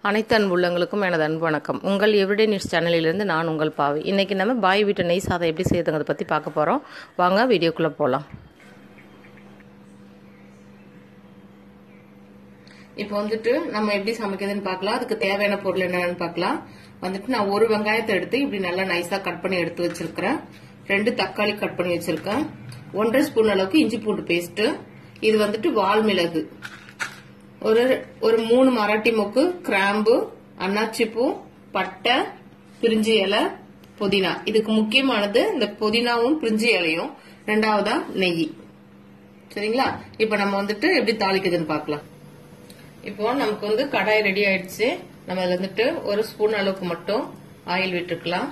அனைத்து அன்புள்ளங்களுக்கும் எனது அன்பு வணக்கம் உங்கள் எவ்ரிடே நியூஸ் சேனலிலிருந்து நான் உங்கள் பாவி இன்னைக்கு நம்ம பாய் வீட்டு நெய் சாதம் எப்படி செய்யுதுங்கிறத பற்றி பார்க்க போகிறோம் வாங்க வீடியோக்குள்ளே போகலாம் இப்போ வந்துட்டு நம்ம எப்படி சமைக்கிறதுன்னு பார்க்கலாம் அதுக்கு தேவையான பொருள் என்னன்னு பார்க்கலாம் வந்துட்டு நான் ஒரு வெங்காயத்தை எடுத்து இப்படி நல்லா நைஸா கட் பண்ணி எடுத்து வச்சிருக்கிறேன் ரெண்டு தக்காளி கட் பண்ணி வச்சிருக்கேன் ஒன்றரை ஸ்பூன் அளவுக்கு இஞ்சி பூண்டு பேஸ்ட் இது வந்துட்டு வால் மிளகு ஒரு ஒரு மூணு மராட்டி மொக்கு கிராம்பு அன்னாச்சி பூ பட்டை பிரிஞ்சி இலை புதினா இதுக்கு முக்கியமானது இந்த புதினாவும் பிரிஞ்சி இலையும் ரெண்டாவதா நெய் சரிங்களா இப்ப நம்ம வந்துட்டு எப்படி தாளிக்குதுன்னு பார்க்கலாம் இப்போ நமக்கு வந்து கடாய் ரெடி ஆயிடுச்சு நம்ம அதுல வந்துட்டு ஒரு ஸ்பூன் அளவுக்கு மட்டும் ஆயில் விட்டுக்கலாம்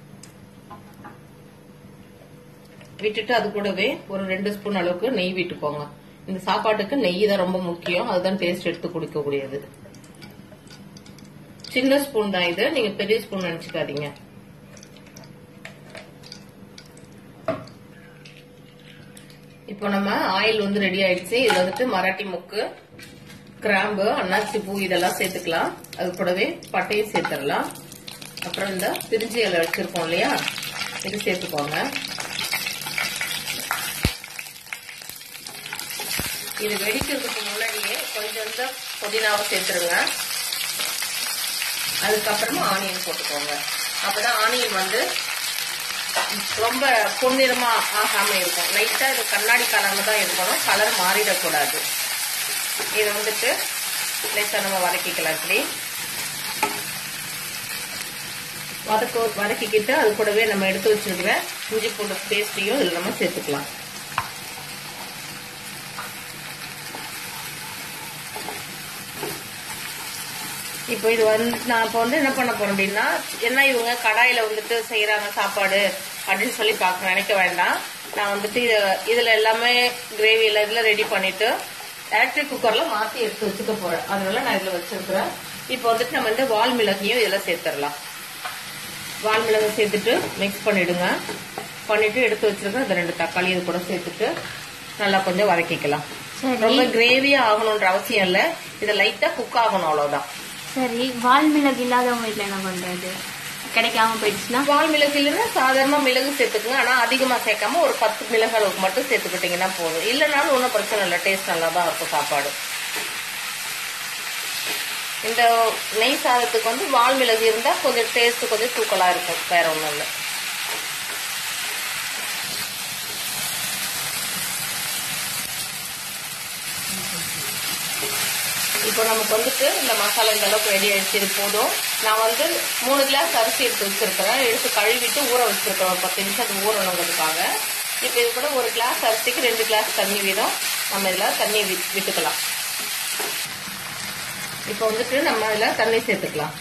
விட்டுட்டு அது கூடவே ஒரு ரெண்டு ஸ்பூன் அளவுக்கு நெய் விட்டுக்கோங்க இந்த சாப்பாட்டுக்கு நெய் தான் ரொம்ப முக்கியம் அதுதான் டேஸ்ட் எடுத்து குடிக்கக்கூடியது சின்ன ஸ்பூன் தான் இது நீங்க பெரிய ஸ்பூன் நினைச்சுக்காதீங்க இப்போ நம்ம ஆயில் வந்து ரெடி ஆயிடுச்சு இதுல வந்துட்டு மராட்டி முக்கு கிராம்பு அன்னாச்சி பூ இதெல்லாம் சேர்த்துக்கலாம் அது கூடவே பட்டையும் சேர்த்துடலாம் அப்புறம் இந்த பிரிஞ்சி இலை வச்சிருக்கோம் இல்லையா இது சேர்த்துக்கோங்க இது வெடிக்கிறதுக்கு முன்னாடியே கொஞ்சம் இந்த புதினாவை சேர்த்துருங்க அதுக்கப்புறமா ஆனியன் போட்டுக்கோங்க அப்பதான் ஆனியன் வந்து ரொம்ப பொன்னிறமா ஆகாம இருக்கும் லைட்டா இது கண்ணாடி கலர்ல தான் இருக்கணும் கலர் மாறிடக்கூடாது இதை வந்துட்டு லைட்டா நம்ம வதக்கிக்கலாம் இப்படி வதக்க வதக்கிக்கிட்டு அது கூடவே நம்ம எடுத்து வச்சிருக்கிற இஞ்சி பூண்டு பேஸ்டையும் இதில் நம்ம சேர்த்துக்கலாம் இப்போ இது வந்து நான் இப்போ வந்து என்ன பண்ண போறேன் அப்படின்னா என்ன இவங்க கடாயில வந்துட்டு செய்யறாங்க சாப்பாடு அப்படின்னு சொல்லி பார்க்க நினைக்க வேண்டாம் நான் வந்துட்டு இத இதுல எல்லாமே கிரேவியில இதுல ரெடி பண்ணிட்டு எலக்ட்ரிக் குக்கர்ல மாத்தி எடுத்து வச்சுக்க போறேன் அதனால நான் இதுல வச்சிருக்கிறேன் இப்போ வந்துட்டு நம்ம இந்த வால் மிளகையும் இதுல சேர்த்துடலாம் வால் மிளகை சேர்த்துட்டு மிக்ஸ் பண்ணிடுங்க பண்ணிட்டு எடுத்து வச்சிருக்க இந்த ரெண்டு தக்காளி இது கூட சேர்த்துட்டு நல்லா கொஞ்சம் வதக்கிக்கலாம் ரொம்ப கிரேவியா ஆகணும்ன்ற அவசியம் இல்ல இது லைட்டா குக் ஆகணும் அவ்வளவுதான் சரி வால் மிளகு இல்லாதவங்க வீட்டில் என்ன பண்றது கிடைக்காம போயிடுச்சுன்னா வால் மிளகு இல்லைன்னா சாதாரண மிளகு சேர்த்துக்குங்க ஆனா அதிகமா சேர்க்காம ஒரு பத்து மிளகு அளவுக்கு மட்டும் சேர்த்துக்கிட்டீங்கன்னா போதும் இல்லைனாலும் ஒன்றும் பிரச்சனை இல்லை டேஸ்ட் நல்லா தான் இருக்கும் சாப்பாடு இந்த நெய் சாதத்துக்கு வந்து வால் மிளகு இருந்தா கொஞ்சம் டேஸ்ட் கொஞ்சம் தூக்கலா இருக்கும் வேற ஒன்றும் இல்லை இப்போ நமக்கு வந்துட்டு இந்த மசாலா இந்த அளவுக்கு ரெடி ஆயிடுச்சு இது போதும் நான் வந்து மூணு கிளாஸ் அரிசி எடுத்து வச்சிருக்கிறேன் எடுத்து கழுவிட்டு ஊற வச்சிருக்கிறேன் ஒரு பத்து நிமிஷம் அது ஊறணுங்கிறதுக்காக இப்போ இது கூட ஒரு கிளாஸ் அரிசிக்கு ரெண்டு கிளாஸ் தண்ணி வீதம் நம்ம இதில் தண்ணி விட்டுக்கலாம் இப்போ வந்துட்டு நம்ம இதில் தண்ணி சேர்த்துக்கலாம்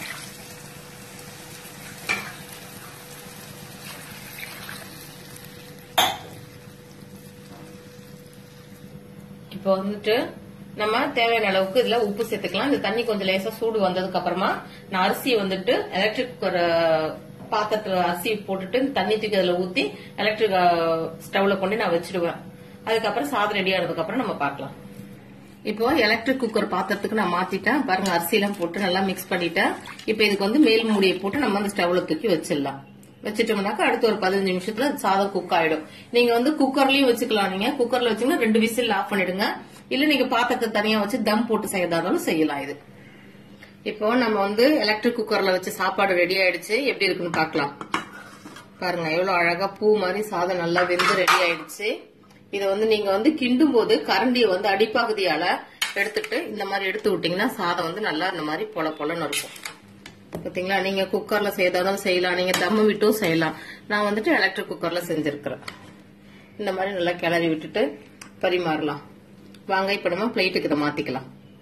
இப்போ வந்துட்டு நம்ம தேவையான அளவுக்கு இதுல உப்பு சேர்த்துக்கலாம் இந்த தண்ணி கொஞ்சம் லேசா சூடு வந்ததுக்கு அப்புறமா நான் அரிசி வந்துட்டு எலக்ட்ரிக் குக்கர் பாத்திரத்துல அரிசி போட்டுட்டு தண்ணி தூக்கி அதுல ஊத்தி எலக்ட்ரிக் ஸ்டவ்ல கொண்டு நான் வச்சிடுவேன் அதுக்கப்புறம் சாதம் ரெடி ஆனதுக்கு அப்புறம் நம்ம பார்க்கலாம் இப்போ எலக்ட்ரிக் குக்கர் பாத்திரத்துக்கு நான் மாத்திட்டேன் பாருங்க அரிசி எல்லாம் போட்டு நல்லா மிக்ஸ் பண்ணிட்டேன் இப்போ இதுக்கு வந்து மேல் மூடியை போட்டு நம்ம அந்த ஸ்டவ்ல தூக்கி வச்சிடலாம் வச்சுட்டோம்னாக்கா அடுத்து ஒரு பதினஞ்சு நிமிஷத்துல சாதம் குக் ஆயிடும் நீங்க வந்து குக்கர்லயும் வச்சுக்கலாம் நீங்க குக்கர்ல வச்சீங்கன்னா ரெண்டு விசில் ஆஃப் பண்ணிடுங்க இல்ல நீங்க பாத்திரத்தை தனியா வச்சு தம் போட்டு செய்யறதாலும் செய்யலாம் இது இப்போ நம்ம வந்து எலக்ட்ரிக் குக்கர்ல வச்சு சாப்பாடு ரெடி ஆயிடுச்சு எப்படி இருக்குன்னு பாக்கலாம் பாருங்க எவ்வளவு அழகா பூ மாதிரி சாதம் நல்லா வெந்து ரெடி ஆயிடுச்சு இத வந்து நீங்க வந்து கிண்டும் போது கரண்டிய வந்து அடிப்பகுதியால எடுத்துட்டு இந்த மாதிரி எடுத்து விட்டீங்கன்னா சாதம் வந்து நல்லா இந்த மாதிரி பொல பொலன்னு இருக்கும் பாத்தீங்களா நீங்க குக்கர்ல செய்தாலும் செய்யலாம் நீங்க தம்மு விட்டும் செய்யலாம் நான் வந்துட்டு எலக்ட்ரிக் குக்கர்ல செஞ்சிருக்கிறேன் இந்த மாதிரி நல்லா கிளறி விட்டுட்டு பரிமாறலாம் வாங்க இப்ப நம்ம பிளேட்டுக்கு இதை மாத்திக்கலாம்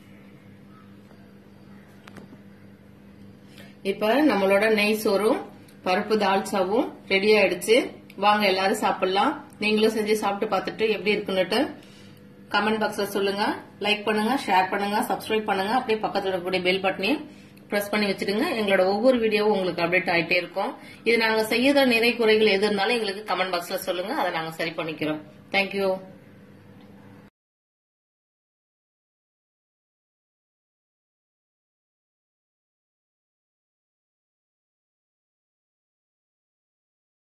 இப்ப நம்மளோட நெய் சோறும் பருப்பு தால்ச்சாவும் ரெடி ஆயிடுச்சு வாங்க எல்லாரும் சாப்பிடலாம் நீங்களும் செஞ்சு சாப்பிட்டு பார்த்துட்டு எப்படி இருக்குன்னுட்டு கமெண்ட் பாக்ஸ்ல சொல்லுங்க லைக் பண்ணுங்க ஷேர் பண்ணுங்க சப்ஸ்கிரைப் பண்ணுங்க அப்படியே பக்கத்துல இருக்கக்கூடிய பெல் பட்டனையும் பிரஸ் பண்ணி வச்சிடுங்க எங்களோட ஒவ்வொரு வீடியோவும் உங்களுக்கு அப்டேட் ஆயிட்டே இருக்கும் இது நாங்க செய்யற நிறை குறைகள் எது இருந்தாலும் எங்களுக்கு கமெண்ட் பாக்ஸ்ல சொல்லுங்க அதை நாங்க சரி பண்ணிக்கிறோம் தேங்க்யூ